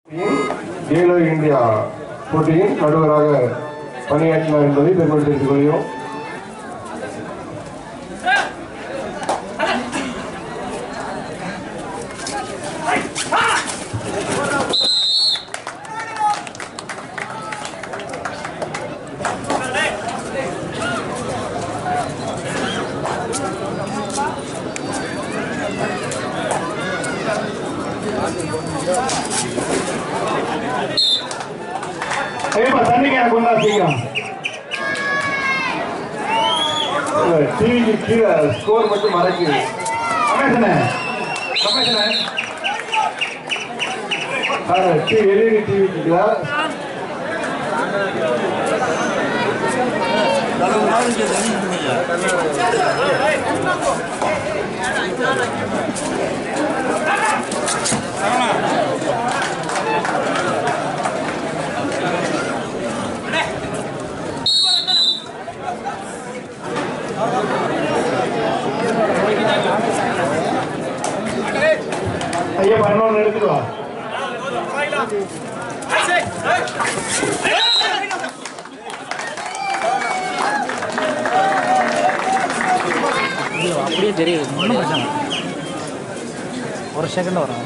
ஏலோ இந்தியா போட்டியின் நடுவராக பணியாற்றினார் என்பதை பெருமை தெரிவித்துக் கொள்கிறோம் ஏப்பா தண்ணி கேன் கொண்டா சீக்கிரம் டிவிக்கு கீழே ஸ்கோர் மட்டும் மறைக்குது ரமேஷனே ரமேஷனே டிவி எல்இடி டிவி இருக்குதா ஐயா பண்ணோன்னு எடுத்துட்டு வா இது அப்படியே தெரியுது ஒன்றும் பிரச்சனை இல்லை. ஒரு செகண்ட் வரும்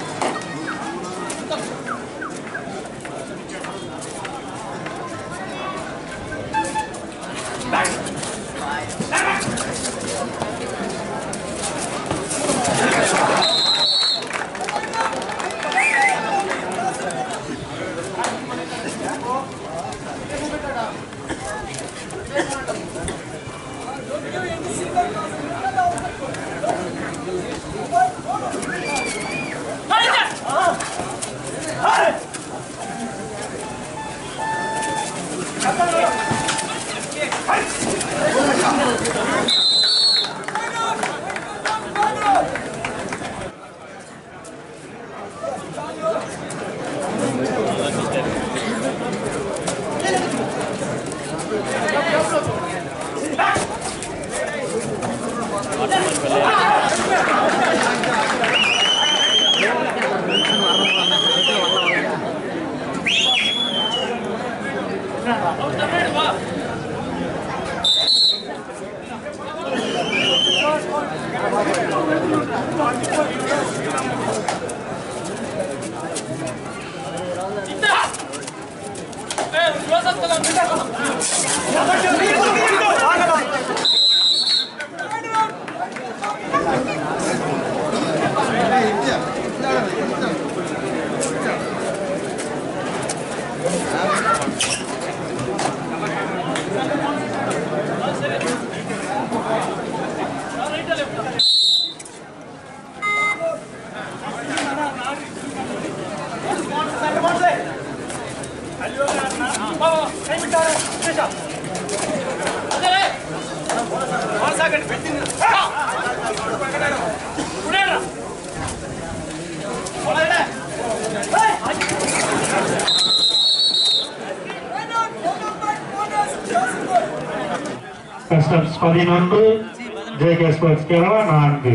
கஸ்டம்ஸ் பதினொன்று ஜேகே ஸ்போர்ட்ஸ் கேரளா நான்கு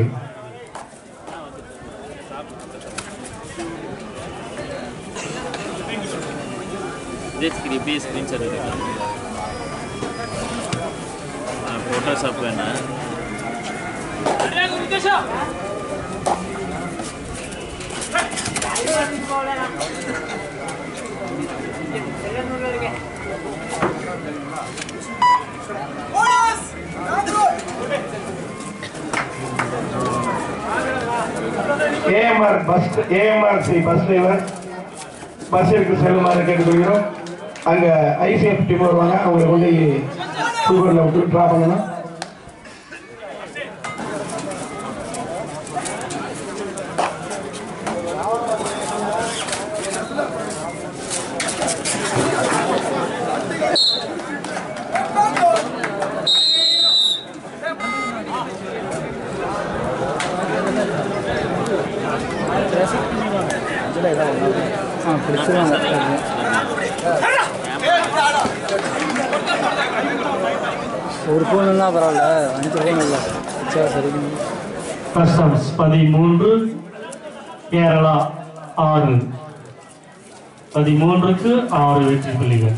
இதே ஸ்கிரீன் இப்படியே ஸ்க்ரீன்ஷாட் எடுக்கலாம் ஃபோட்டோஷாப் வேணாம் AMR bus AMR C bus driver பஸ்ஸிற்கு செல்லுமாறு கேட்டுக்கொள்கிறோம் அங்க ஐசிஎஃப் டீம் வருவாங்க அவங்களை கொண்டு கூகுளில் விட்டு ட்ரா பண்ணணும் ஆ பிடிச்சிருவாங்க ஒரு ஃபோன் இருந்தால் பரவாயில்ல அஞ்சு ஃபோன் இல்லை சரி சரி கஸ்டம்ஸ் பதிமூன்று கேரளா ஆறு பதிமூன்றுக்கு ஆறு வெற்றி புள்ளிகள்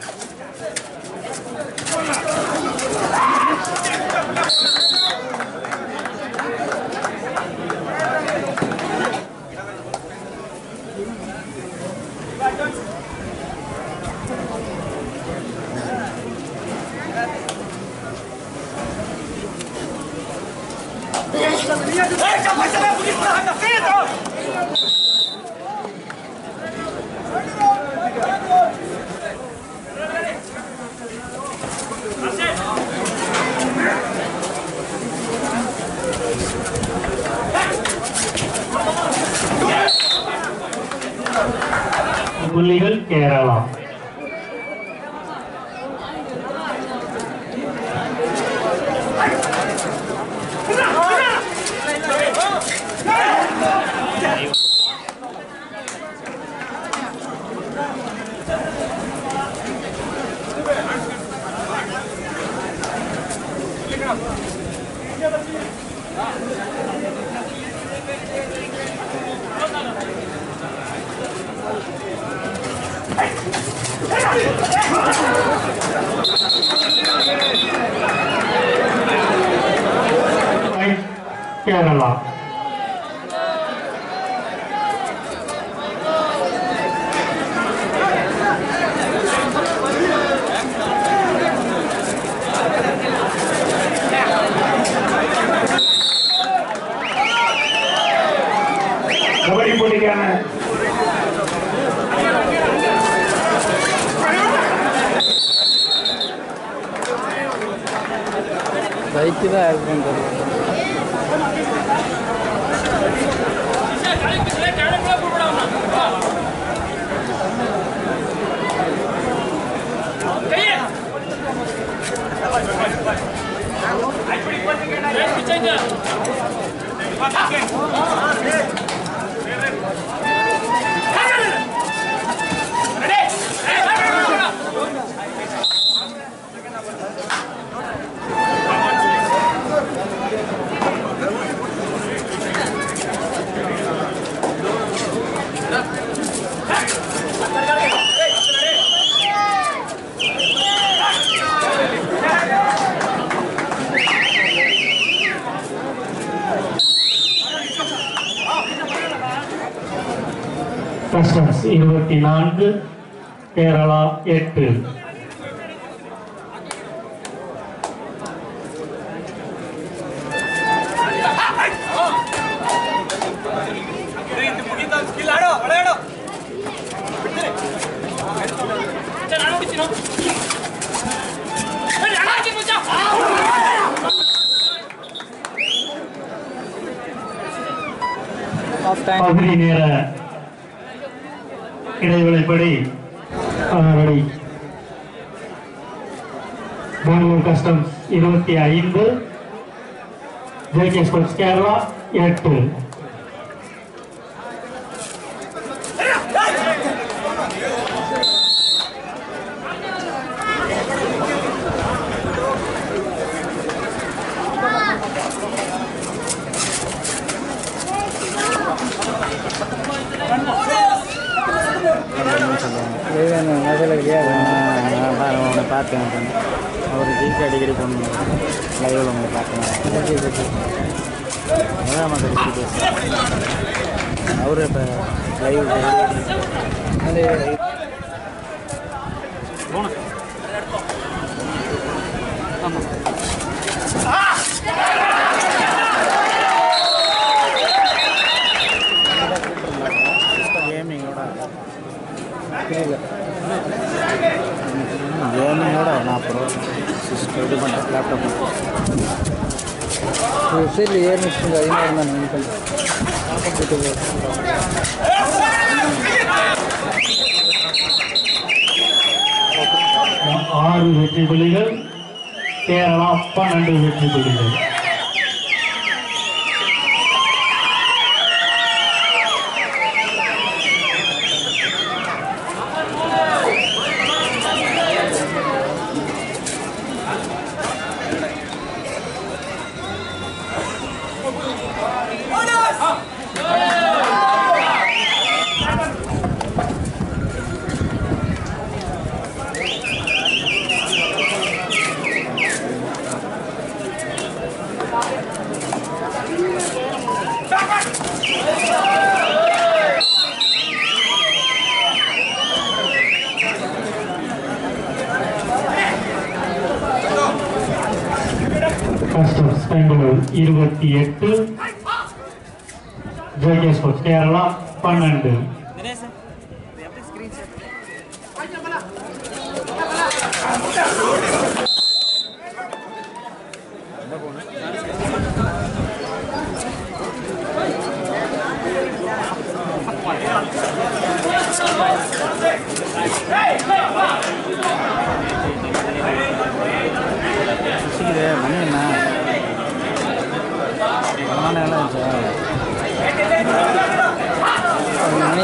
புள்ளிகள் கேரளா Point கேரளா கபடி போட்டிக்கான பைக்கு தான் ஆட் பண்ணுறது கஸ்டம்ஸ் இருபத்தி நான்கு கேரளா எட்டு ஆஃப் டைம் பகுதி நேர இடைவேளைப்படி ரெடி பெங்களூர் கஸ்டம்ஸ் இருபத்தி ஐந்து ஜேகே ஸ்போர்ட்ஸ் கேரளா எட்டு வேணும் முதல்ல இல்லையா உன்னை பார்த்தேன் அவர் ஜிபி அடிக்கடி பண்ணணும் லைவில் உங்களை பார்த்தேன் அதான் மக்கள் பேசுகிறேன் அவரு இப்போ லைவ் கேமிங்கோட புரியல கேமிங்கோட நாற்பது ரூபா சிஸ்டம் இது பண்ணுறேன் லேப்டாப் சரி ஏர் மிஷின் அதிகமாக இருந்தால் நீங்கள் ஆறு வெற்றி புள்ளிகள் கேரளா பன்னெண்டு வெற்றி புள்ளிகள் பெங்களூர் இருபத்தி எட்டு ஜேகே ஸ்போர்ட்ஸ் கேரளா பன்னெண்டு சுசிக்குது மணி என்ன மணி எல்லாம் இருந்துச்சா ஒரு மணி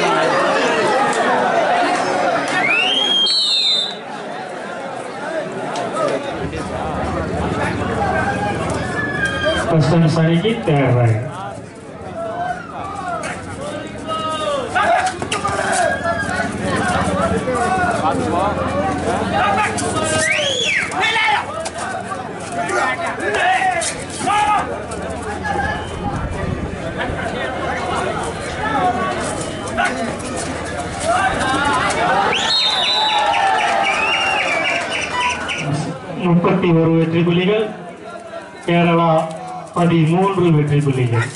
கஸ்டம்ஸ் அணிக்கு தேர்ட் ரைட் முப்பத்தி ஒரு வெற்றி புள்ளிகள் கேரளா பதிமூன்று வெற்றி புள்ளிகள்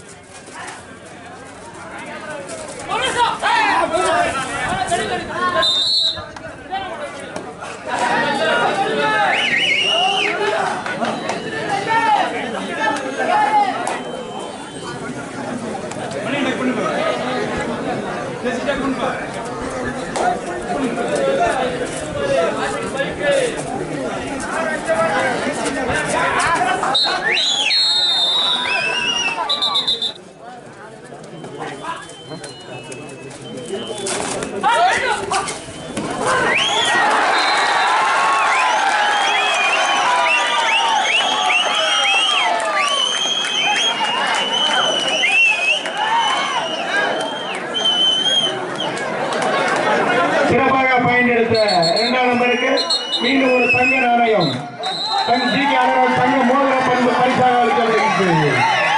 சிறப்பாக பயனெடுத்த இரண்டாம் நம்பருக்கு மீண்டும் ஒரு தங்க நாணயம் தன் ஜி கே அகர்வால் தங்க மோதிர பண்பு பரிசாக அளிக்கப்படுகிறது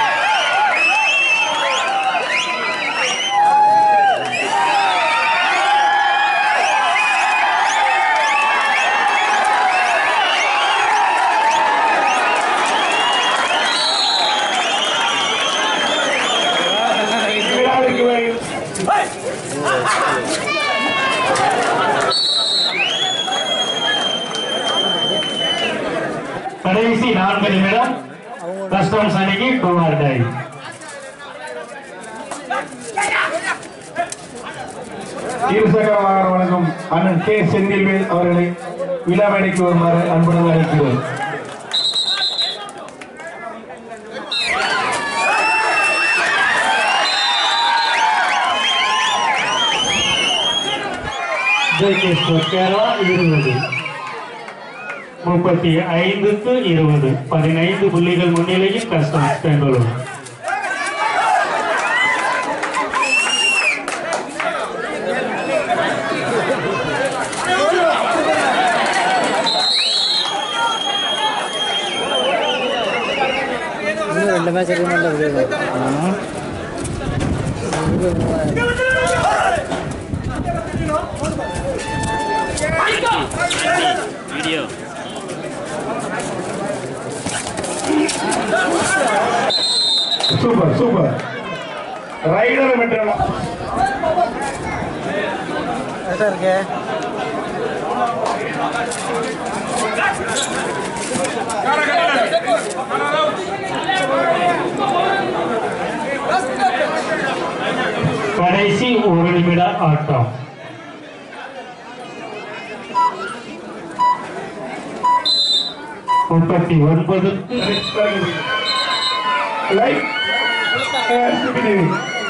விழாவிற்கு வரும் கடைசி நான்கு நிமிடம் கஸ்டம்ஸ் அணிக்கு டூ ஆர் டை இருசக்கர வாகனம் வழங்கும் அண்ணன் கே செந்தில்வேல் அவர்களை விழாமேடைக்கு வருமாறு அன்புடன் அழைக்கிறோம் ஜேகே ஸ்போர்ட்ஸ் கேரளா இருபது முப்பத்தி ஐந்துக்கு இருபது பதினைந்து புள்ளிகள் முன்னிலையில் கஸ்டம்ஸ் பெங்களூர் இன்னும் ரெண்டு மேட்ச் இருக்க மாட்டேன் ஆமாம் வீடியோ சூப்பர் சூப்பர் ரைடர் வென்றான கரெக்டாக இருக்கே கடைசி ஒரு நிமிட ஆட்டம் முப்பத்தி ஒன்பது லைட்